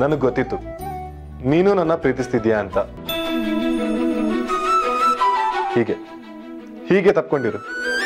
ನನಗೆ ಗೊತ್ತಿತ್ತು ನೀನು ನನ್ನ ಪ್ರೀತಿಸ್ತಿದ್ಯಾ ಅಂತ ಹೀಗೆ ಹೀಗೆ ತಪ್ಕೊಂಡಿರು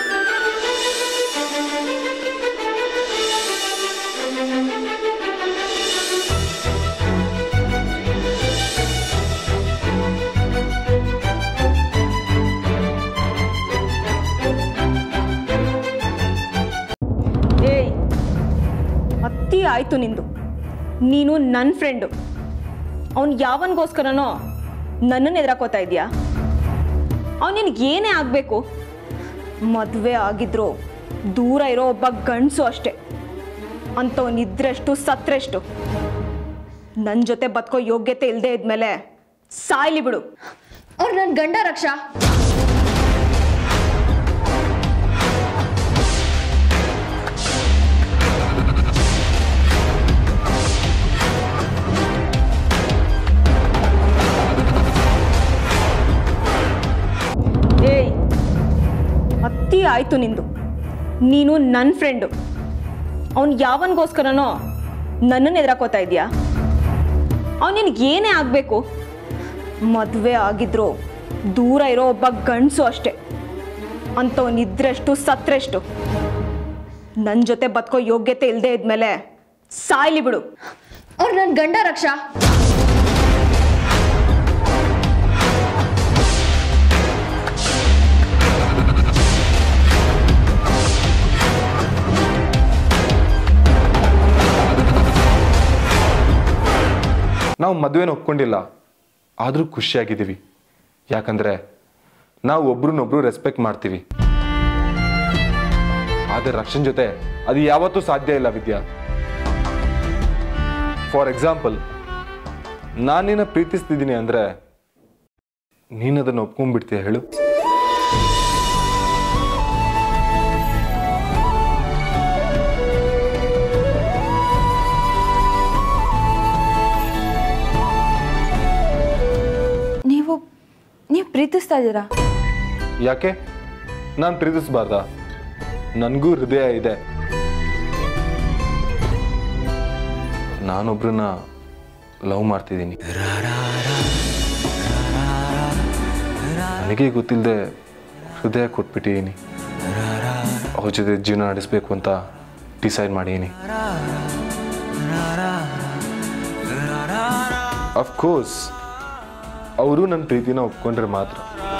ಏಯ್ ಅತ್ತಿ ಆಯ್ತು ನಿಂದು ನೀನು ನನ್ನ ಫ್ರೆಂಡು ಅವನು ಯಾವನಿಗೋಸ್ಕರನೋ ನನ್ನನ್ನು ಎದುರಾಕೋತಾ ಇದೆಯಾ ಅವ್ನು ನಿನಗೆ ಏನೇ ಆಗಬೇಕು ಮದುವೆ ಆಗಿದ್ರು ದೂರ ಇರೋ ಒಬ್ಬ ಗಂಡಸು ಅಷ್ಟೆ ಅಂಥವನಿದ್ರೆಷ್ಟು ಸತ್ರೆಷ್ಟು ನನ್ನ ಜೊತೆ ಬದುಕೋ ಯೋಗ್ಯತೆ ಇಲ್ಲದೆ ಇದ್ಮೇಲೆ ಸಾಯ್ಲಿ ಬಿಡು ಅವ್ರು ನನ್ನ ಗಂಡ ರಕ್ಷಾ ಏಯ್ ಅತ್ತಿ ಆಯ್ತು ನಿಂದು ನೀನು ನನ್ನ ಫ್ರೆಂಡು ಅವ್ನು ಯಾವನಿಗೋಸ್ಕರನೋ ನನ್ನನ್ನು ಎದುರಾಕೋತಾ ಇದೆಯಾ ಅವ್ನು ನಿನಗೆ ಏನೇ ಆಗಬೇಕು ಮದುವೆ ಆಗಿದ್ರು ದೂರ ಇರೋ ಒಬ್ಬ ಗಂಡಸು ಅಷ್ಟೆ ಅಂಥವನಿದ್ರೆಷ್ಟು ಸತ್ರೆಷ್ಟು ನನ್ನ ಜೊತೆ ಬದುಕೋ ಯೋಗ್ಯತೆ ಇಲ್ಲದೆ ಇದ್ಮೇಲೆ ಸಾಯ್ಲಿ ಬಿಡು ಅವ್ರು ನನ್ನ ಗಂಡ ರಕ್ಷಾ ನಾವು ಮದುವೆನ ಒಪ್ಕೊಂಡಿಲ್ಲ ಆದರೂ ಖುಷಿಯಾಗಿದ್ದೀವಿ ಯಾಕಂದ್ರೆ ನಾವು ಒಬ್ರನ್ನೊಬ್ರು ರೆಸ್ಪೆಕ್ಟ್ ಮಾಡ್ತೀವಿ ಆದರೆ ರಕ್ಷನ್ ಜೊತೆ ಅದು ಯಾವತ್ತೂ ಸಾಧ್ಯ ಇಲ್ಲ ವಿದ್ಯಾ ಫಾರ್ ಎಕ್ಸಾಂಪಲ್ ನಾನು ನಿನ್ನ ಪ್ರೀತಿಸ್ತಿದ್ದೀನಿ ಅಂದ್ರೆ ನೀನು ಅದನ್ನು ಒಪ್ಕೊಂಡ್ಬಿಡ್ತೀಯ ಹೇಳು ನೀವು ನೀವು ಪ್ರೀತಿಸ್ತಾ ಇದ್ದೀರಾ ಯಾಕೆ ನಾನು ಪ್ರೀತಿಸ್ಬಾರ್ದ ನನಗೂ ಹೃದಯ ಇದೆ ನಾನೊಬ್ರನ್ನ ಲವ್ ಮಾಡ್ತಿದ್ದೀನಿ ನನಗೆ ಗೊತ್ತಿಲ್ಲದೆ ಹೃದಯ ಕೊಟ್ಬಿಟ್ಟಿದ್ದೀನಿ ಅವ್ರ ಜೊತೆ ಜೀವನ ನಡೆಸಬೇಕು ಅಂತ ಡಿಸೈಡ್ ಮಾಡಿದ್ದೀನಿ ಅಫ್ಕೋರ್ಸ್ ಅವರು ನನ್ನ ಪ್ರೀತಿನ ಒಪ್ಕೊಂಡ್ರೆ ಮಾತ್ರ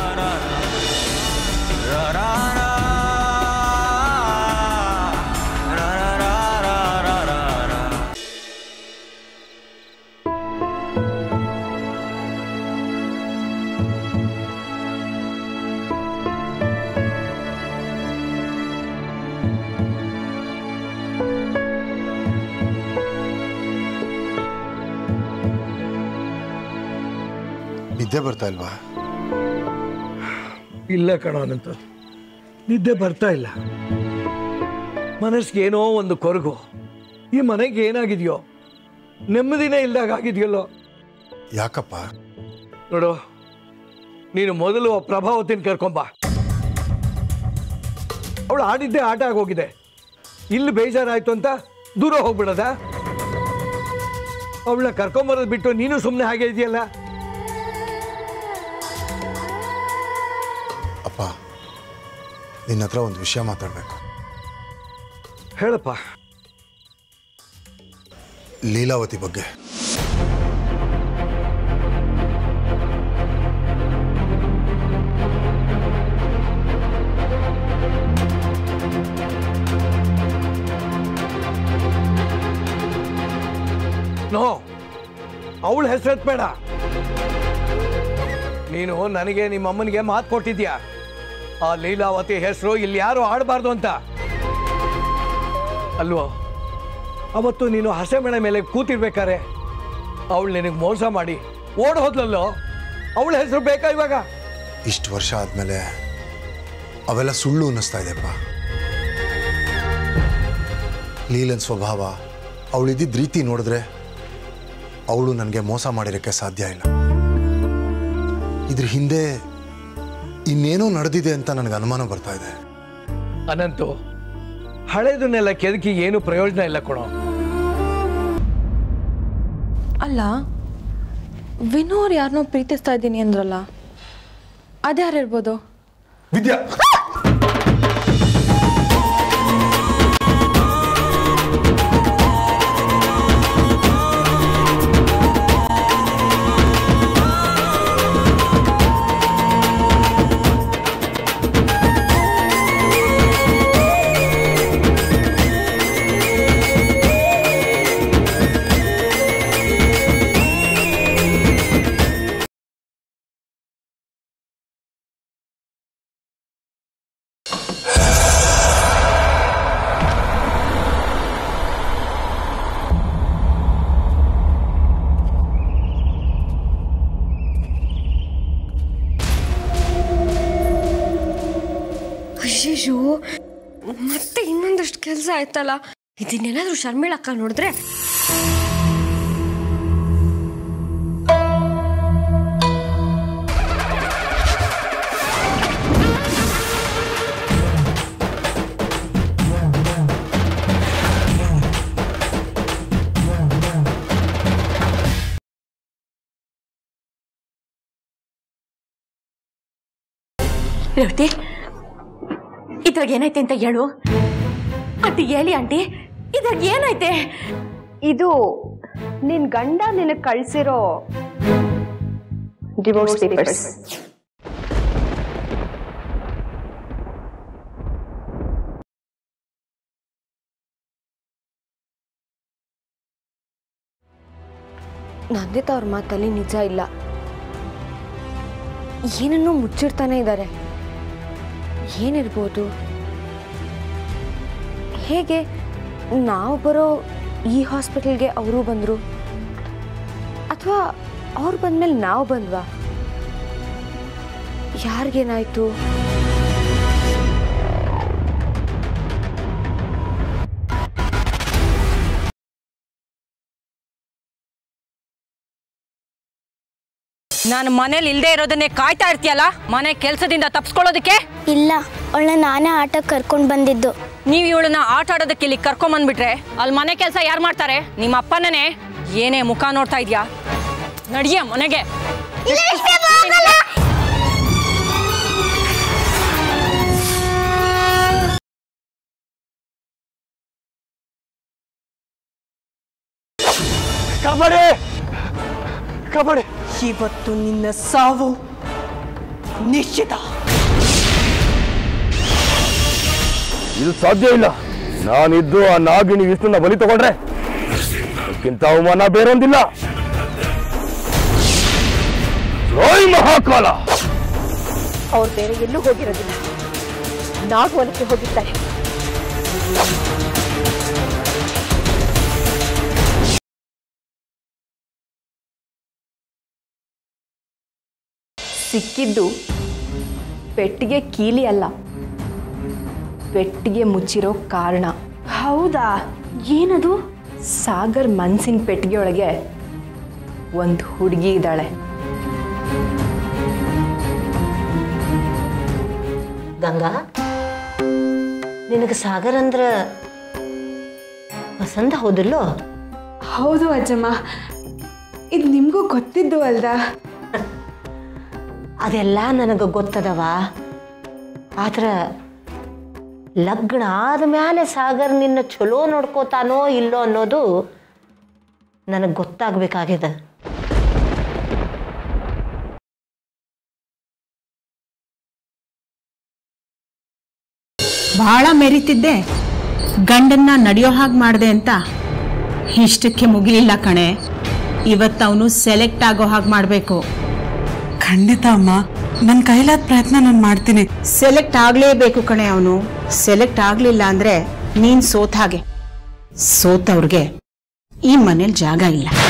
ನಿದ್ದೆ ಬರ್ತಾ ಇಲ್ವಾ ಇಲ್ಲ ಕಣೋ ಅನಂತ ನಿದ್ದೆ ಬರ್ತಾ ಇಲ್ಲ ಮನಸ್ಸಿಗೆ ಏನೋ ಒಂದು ಕೊರಗು ಈ ಮನೆಗೆ ಏನಾಗಿದೆಯೋ ನೆಮ್ಮದಿನೇ ಇಲ್ದಾಗ ಆಗಿದೆಯಲ್ಲೋ ಯಾಕಪ್ಪ ನೋಡು ನೀನು ಮೊದಲು ಆ ಪ್ರಭಾವತಿನ ಕರ್ಕೊಂಬ ಅವಳು ಆಡಿದ್ದೇ ಆಟ ಆಗೋಗಿದೆ ಇಲ್ಲಿ ಬೇಜಾರಾಯ್ತು ಅಂತ ದೂರ ಹೋಗ್ಬಿಡದ ಅವಳನ್ನ ಕರ್ಕೊಂಬರೋದು ಬಿಟ್ಟು ನೀನು ಸುಮ್ಮನೆ ಹಾಗೆ ಇದೆಯಲ್ಲ ಅಪ್ಪ ನಿನ್ನ ಹತ್ರ ಒಂದು ವಿಷಯ ಮಾತಾಡಬೇಕು ಹೇಳಪ್ಪ ಲೀಲಾವತಿ ಬಗ್ಗೆ ನೋ ಅವಳ ಹೆಸರೆತ್ಬೇಡ ನೀನು ನನಗೆ ನಿಮ್ಮ ಅಮ್ಮನಿಗೆ ಮಾತು ಕೊಟ್ಟಿದ್ಯಾ ಆ ಲೀಲಾವತಿ ಹೆಸರು ಇಲ್ಲಿ ಯಾರು ಆಡಬಾರ್ದು ಅಂತ ಅಲ್ವೋ ಅವತ್ತು ನೀನು ಹಸೆಮಣೆ ಮೇಲೆ ಕೂತಿರ್ಬೇಕಾರೆ ಅವಳು ನಿನಗೆ ಮೋಸ ಮಾಡಿ ಓಡ್ ಹೋದ್ಲಲ್ಲೋ ಅವಳ ಹೆಸರು ಬೇಕಾ ಇವಾಗ ಇಷ್ಟು ವರ್ಷ ಆದಮೇಲೆ ಅವೆಲ್ಲ ಸುಳ್ಳು ಅನ್ನಿಸ್ತಾ ಇದೆಪ್ಪ ಲೀಲನ್ ಸ್ವಭಾವ ಅವಳಿದ್ದಿದ್ದ ರೀತಿ ನೋಡಿದ್ರೆ ಅವಳು ನನಗೆ ಮೋಸ ಮಾಡಿರೋಕ್ಕೆ ಸಾಧ್ಯ ಇಲ್ಲ ಇದ್ರ ಹಿಂದೆ ಇನ್ನೇನೋ ನಡೆದಿದೆ ಅಂತ ನನಗೆ ಅನುಮಾನ ಬರ್ತಾ ಇದೆ ಅನಂತು ಹಳೇದನ್ನೆಲ್ಲ ಕೆದಕಿ ಏನು ಪ್ರಯೋಜನ ಇಲ್ಲ ಕೊಡೋ ಅಲ್ಲ ವಿನು ಅವ್ರು ಯಾರನ್ನೋ ಪ್ರೀತಿಸ್ತಾ ಇದ್ದೀನಿ ಅಂದ್ರಲ್ಲ ಅದ್ಯಾರಿರ್ಬೋದು ವಿದ್ಯಾ ಅಯ್ಯಯ್ಯೋ ಮತ್ತೆ ಇನ್ನೊಂದಷ್ಟು ಕೆಲಸ ಆಯ್ತಲ್ಲ ಇದನ್ನೇನಾದ್ರೂ ಶರ್ಮಿಳಕ್ಕ ನೋಡಿದ್ರೆ ರೇವತಿ ಇದ್ರಾಗ ಏನೈತೆ ಅಂತ ಹೇಳು ಆಂಟಿ ಹೇಳಿ ಆಂಟಿ ಇದ್ರಾಗ ಏನೈತೆ ಇದು ನಿನ್ ಗಂಡ ನಿನಗೆ ಕಳ್ಸಿರೋ ಡಿವೋರ್ಸ್ ಪೇಪರ್ಸ್ ನಂದಿತ ಅವ್ರ ಮಾತಲ್ಲಿ ನಿಜ ಇಲ್ಲ ಏನನ್ನೋ ಮುಚ್ಚಿಡ್ತಾನೆ ಇದ್ದಾರೆ ಏನಿರ್ಬೋದು ಹೇಗೆ ನಾವು ಬರೋ ಈ ಹಾಸ್ಪಿಟಲ್ಗೆ ಅವರು ಬಂದರು ಅಥವಾ ಅವ್ರು ಬಂದ್ಮೇಲೆ ನಾವು ಬಂದ್ವಾ ಯಾರಿಗೇನಾಯ್ತು ನಾನು ಮನೇಲಿ ಇಲ್ದೇ ಇರೋದನ್ನೇ ಕಾಯ್ತಾ ಇರ್ತೀಯಲ್ಲ ಮನೆ ಕೆಲಸದಿಂದ ತಪ್ಸ್ಕೊಳ್ಳೋದಕ್ಕೆ ಇಲ್ಲ ಅವಳ ನಾನೇ ಆಟಕ್ಕೆ ಕರ್ಕೊಂಡು ಬಂದಿದ್ದು ನೀವು ಇವಳನ್ನ ಆಟ ಆಡೋದಕ್ಕೆ ಇಲ್ಲಿ ಕರ್ಕೊಂಬಂದ್ಬಿಟ್ರೆ ಅಲ್ಲಿ ಮನೆ ಕೆಲಸ ಯಾರು ಮಾಡ್ತಾರೆ ನಿಮ್ಮ ಅಪ್ಪನೇ ಏನೇ ಮುಖ ನೋಡ್ತಾ ಇದ್ಯಾ ನಡಿಯ ಮನೆಗೆ ಕಾಪಾಡಿ ಕಾಪಾಡಿ ಇವತ್ತು ನಿನ್ನ ಸಾವು ನಿಶ್ಚಿತ ಇದು ಸಾಧ್ಯ ಇಲ್ಲ ನಾನಿದ್ದು ಆ ನಾಗಿನಿ ವಿಷ್ಣುನ ಬಲಿ ತಗೊಂಡ್ರೆ ಅದಕ್ಕಿಂತ ಅವಮಾನ ಬೇರೊಂದಿಲ್ಲ ಜೈ ಮಹಾಕಾಲ ಅವ್ರು ಬೇರೆ ಎಲ್ಲೂ ಹೋಗಿರೋದಿಲ್ಲ ನಾಗವನಕ್ಕೆ ಹೋಗಿದ್ದಾರೆ ಸಿಕ್ಕಿದ್ದು ಪೆಟ್ಟಿಗೆ ಕೀಲಿ ಅಲ್ಲ ಪೆಟ್ಟಿಗೆ ಮುಚ್ಚಿರೋ ಕಾರಣ ಹೌದಾ ಏನದು ಸಾಗರ್ ಮನ್ಸಿನ ಪೆಟ್ಟಿಗೆ ಒಳಗೆ ಒಂದು ಹುಡುಗಿ ಇದ್ದಾಳೆ ಗಂಗಾ ನಿನಗೆ ಸಾಗರ್ ಅಂದ್ರ ಪಸಂದ ಹೌದಿಲ್ಲೋ ಹೌದು ಅಜ್ಜಮ್ಮ ಇದು ನಿಮಗೂ ಗೊತ್ತಿದ್ದು ಅಲ್ದಾ ಅದೆಲ್ಲ ನನಗೆ ಗೊತ್ತದವ ಆದ್ರ ಲಗ್ನ ಆದ್ಮೇಲೆ ಸಾಗರ್ ನಿನ್ನ ಚಲೋ ನೋಡ್ಕೋತಾನೋ ಇಲ್ಲೋ ಅನ್ನೋದು ನನಗೆ ಗೊತ್ತಾಗಬೇಕಾಗಿದೆ ಬಹಳ ಮೆರಿತಿದ್ದೆ ಗಂಡನ್ನ ನಡೆಯೋ ಹಾಗೆ ಮಾಡಿದೆ ಅಂತ ಇಷ್ಟಕ್ಕೆ ಮುಗಿಲಿಲ್ಲ ಕಣೆ ಇವತ್ತು ಅವನು ಸೆಲೆಕ್ಟ್ ಆಗೋ ಹಾಗೆ ಮಾಡಬೇಕು ಖಂಡಿತ ಅಮ್ಮ ನನ್ನ ಕೈಲಾದ ಪ್ರಯತ್ನ ನಾನು ಮಾಡ್ತೀನಿ ಸೆಲೆಕ್ಟ್ ಆಗಲೇಬೇಕು ಕಣೆ ಅವನು ಸೆಲೆಕ್ಟ್ ಆಗಲಿಲ್ಲ ಅಂದ್ರೆ ನೀನ್ ಸೋತ್ ಹಾಗೆ ಸೋತವ್ರಿಗೆ ಈ ಮನೇಲಿ ಜಾಗ ಇಲ್ಲ